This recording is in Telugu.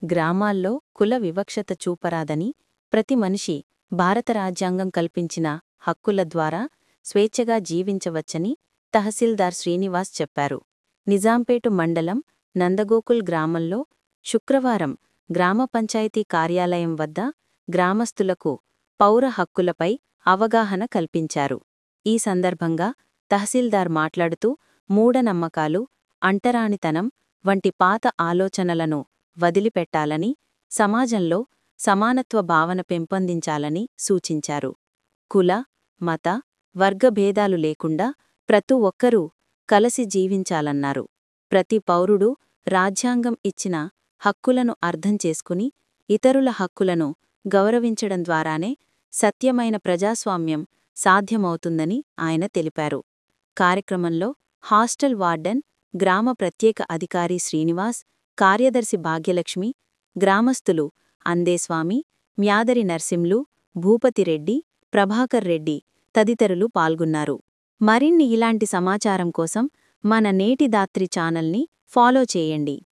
గ్రామాల్లో కుల వివక్షత చూపరాదని ప్రతి మనిషి భారత రాజ్యాంగం కల్పించిన హక్కుల ద్వారా స్వేచ్ఛగా జీవించవచ్చని తహసీల్దార్ శ్రీనివాస్ చెప్పారు నిజాంపేటు మండలం నందగోకుల్ గ్రామంలో శుక్రవారం గ్రామ పంచాయతీ కార్యాలయం వద్ద గ్రామస్తులకు పౌర హక్కులపై అవగాహన కల్పించారు ఈ సందర్భంగా తహసీల్దార్ మాట్లాడుతూ మూఢనమ్మకాలు అంటరానితనం వంటి పాత ఆలోచనలను వదిలిపెట్టాలని సమాజంలో సమానత్వ భావన పెంపొందించాలని సూచించారు కుల మత వర్గభేదాలు లేకుండా ప్రతి ఒక్కరూ కలసి జీవించాలన్నారు ప్రతి పౌరుడు రాజ్యాంగం ఇచ్చిన హక్కులను అర్థం చేసుకుని ఇతరుల హక్కులను గౌరవించడం ద్వారానే సత్యమైన ప్రజాస్వామ్యం సాధ్యమవుతుందని ఆయన తెలిపారు కార్యక్రమంలో హాస్టల్ వార్డెన్ గ్రామ ప్రత్యేక అధికారి శ్రీనివాస్ కార్యదర్శి భాగ్యలక్ష్మి గ్రామస్తులు అందేస్వామి మ్యాదరి నర్సింలు భూపతిరెడ్డి ప్రభాకర్ రెడ్డి తదితరులు పాల్గొన్నారు మరిన్ని ఇలాంటి సమాచారం కోసం మన నేటి దాత్రి ఛానల్ని ఫాలో చేయండి